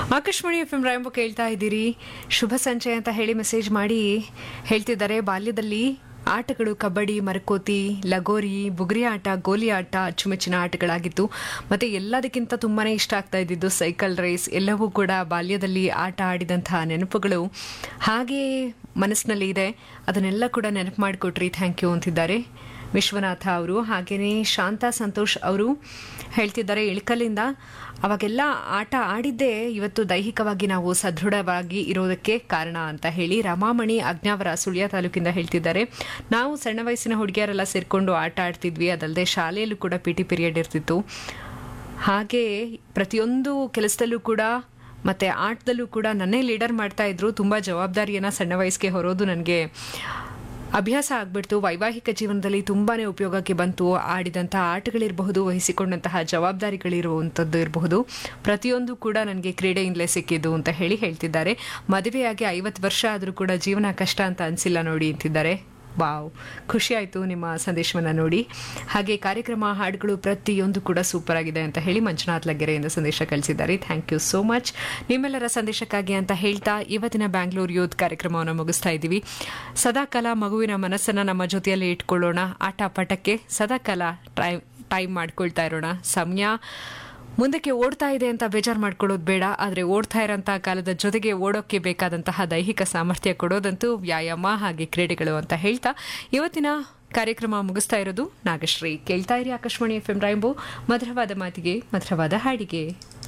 Akashvani F M ರಾಯಂಬ ಕೇಳ್ತಾ ಇದ್ದೀರಿ ಶುಭ ಸಂಚಯ ಅಂತ ಹೇಳಿ ಮೆಸೇಜ್ ಮಾಡಿ ಹೇಳ್ತಿದ್ದಾರೆ ಬಾಲ್ಯದಲ್ಲಿ ಆಟಗಳು ಕಬಡ್ಡಿ ಮರಕೋತಿ ಲಗೋರಿ ಬುಗುರಿ ಆಟ ಗೋಲಿ ಆಟ ಅಚ್ಚುಮೆಚ್ಚಿನ ಆಟಗಳಾಗಿತ್ತು ಮತ್ತೆ ಎಲ್ಲದಕ್ಕಿಂತ ತುಂಬಾನೇ ಇಷ್ಟ ಆಗ್ತಾ ಇದ್ದಿದ್ದು ಸೈಕಲ್ ರೇಸ್ ಎಲ್ಲವೂ ಕೂಡ ಬಾಲ್ಯದಲ್ಲಿ ಆಟ ಆಡಿದಂತಹ ನೆನಪುಗಳು ಹಾಗೆ ಮನಸ್ಸಿನಲ್ಲಿ ಇದೆ ಅದನ್ನೆಲ್ಲ ಕೂಡ ನೆನಪು ಮಾಡಿಕೊಟ್ರಿ ಥ್ಯಾಂಕ್ ಯು ಅಂತಿದ್ದಾರೆ ವಿಶ್ವನಾಥ ಅವರು ಹಾಗೆಯೇ ಶಾಂತಾ ಸಂತೋಷ್ ಅವರು ಹೇಳ್ತಿದ್ದಾರೆ ಇಳಕಲಿಂದ ಅವಾಗೆಲ್ಲ ಆಟ ಆಡಿದ್ದೇ ಇವತ್ತು ದೈಹಿಕವಾಗಿ ನಾವು ಸದೃಢವಾಗಿ ಇರೋದಕ್ಕೆ ಕಾರಣ ಅಂತ ಹೇಳಿ ರಮಾಮಣಿ ಅಜ್ಞಾವರ ಸುಳ್ಯ ತಾಲೂಕಿಂದ ಹೇಳ್ತಿದ್ದಾರೆ ನಾವು ಸಣ್ಣ ವಯಸ್ಸಿನ ಹುಡುಗಿಯರೆಲ್ಲ ಸೇರ್ಕೊಂಡು ಆಟ ಆಡ್ತಿದ್ವಿ ಅದಲ್ಲದೆ ಶಾಲೆಯಲ್ಲೂ ಕೂಡ ಪಿ ಟಿ ಪೀರಿಯಡ್ ಇರ್ತಿತ್ತು ಹಾಗೆ ಪ್ರತಿಯೊಂದು ಕೆಲಸದಲ್ಲೂ ಕೂಡ ಮತ್ತೆ ಆಟದಲ್ಲೂ ಕೂಡ ನನ್ನೇ ಲೀಡರ್ ಮಾಡ್ತಾ ಇದ್ರು ತುಂಬಾ ಜವಾಬ್ದಾರಿಯನ್ನ ಸಣ್ಣ ವಯಸ್ಸಿಗೆ ಹೊರೋದು ನನಗೆ ಅಭ್ಯಾಸ ಆಗ್ಬಿಡ್ತು ವೈವಾಹಿಕ ಜೀವನದಲ್ಲಿ ತುಂಬಾನೇ ಉಪಯೋಗಕ್ಕೆ ಬಂತು ಆಡಿದಂತಹ ಆಟಗಳಿರಬಹುದು ವಹಿಸಿಕೊಂಡಂತಹ ಜವಾಬ್ದಾರಿಗಳಿರುವಂಥದ್ದು ಇರಬಹುದು ಪ್ರತಿಯೊಂದು ಕೂಡ ನನಗೆ ಕ್ರೀಡೆಯಿಂದಲೇ ಸಿಕ್ಕಿದ್ದು ಅಂತ ಹೇಳಿ ಹೇಳ್ತಿದ್ದಾರೆ ಮದುವೆಯಾಗಿ ಐವತ್ತು ವರ್ಷ ಆದರೂ ಕೂಡ ಜೀವನ ಕಷ್ಟ ಅಂತ ಅನಿಸಿಲ್ಲ ನೋಡಿ ಅಂತಿದ್ದಾರೆ ವಾವ್ ಖುಷಿ ಆಯಿತು ನಿಮ್ಮ ಸಂದೇಶವನ್ನು ನೋಡಿ ಹಾಗೆ ಕಾರ್ಯಕ್ರಮ ಹಾಡುಗಳು ಪ್ರತಿಯೊಂದು ಕೂಡ ಸೂಪರ್ ಆಗಿದೆ ಅಂತ ಹೇಳಿ ಮಂಜುನಾಥ್ ಲಗ್ಗೆರೆಯಿಂದ ಸಂದೇಶ ಕಳಿಸಿದ್ದಾರೆ ಥ್ಯಾಂಕ್ ಯು ಸೋ ಮಚ್ ನಿಮ್ಮೆಲ್ಲರ ಸಂದೇಶಕ್ಕಾಗಿ ಅಂತ ಹೇಳ್ತಾ ಇವತ್ತಿನ ಬ್ಯಾಂಗ್ಳೂರ್ ಯೂತ್ ಕಾರ್ಯಕ್ರಮವನ್ನು ಮುಗಿಸ್ತಾ ಇದ್ದೀವಿ ಸದಾಕಾಲ ಮಗುವಿನ ಮನಸ್ಸನ್ನು ನಮ್ಮ ಜೊತೆಯಲ್ಲಿ ಇಟ್ಕೊಳ್ಳೋಣ ಆಟ ಪಾಠಕ್ಕೆ ಸದಾಕಾಲ ಟೈಮ್ ಟೈಮ್ ಮಾಡ್ಕೊಳ್ತಾ ಇರೋಣ ಸಮಯ ಮುಂದಕ್ಕೆ ಓಡ್ತಾ ಇದೆ ಅಂತ ಬೇಜಾರು ಮಾಡ್ಕೊಳ್ಳೋದು ಬೇಡ ಆದರೆ ಓಡ್ತಾ ಇರೋಂಥ ಕಾಲದ ಜೊತೆಗೆ ಓಡೋಕ್ಕೆ ಬೇಕಾದಂತಹ ದೈಹಿಕ ಸಾಮರ್ಥ್ಯ ಕೊಡೋದಂತೂ ವ್ಯಾಯಾಮ ಹಾಗೆ ಕ್ರೀಡೆಗಳು ಅಂತ ಹೇಳ್ತಾ ಇವತ್ತಿನ ಕಾರ್ಯಕ್ರಮ ಮುಗಿಸ್ತಾ ಇರೋದು ನಾಗಶ್ರೀ ಕೇಳ್ತಾ ಇರಿ ಆಕಾಶವಾಣಿ ಎಫ್ ಎಂ ರೈಂಬೋ ಮಧುರವಾದ ಮಾತಿಗೆ ಮಧುರವಾದ ಹಾಡಿಗೆ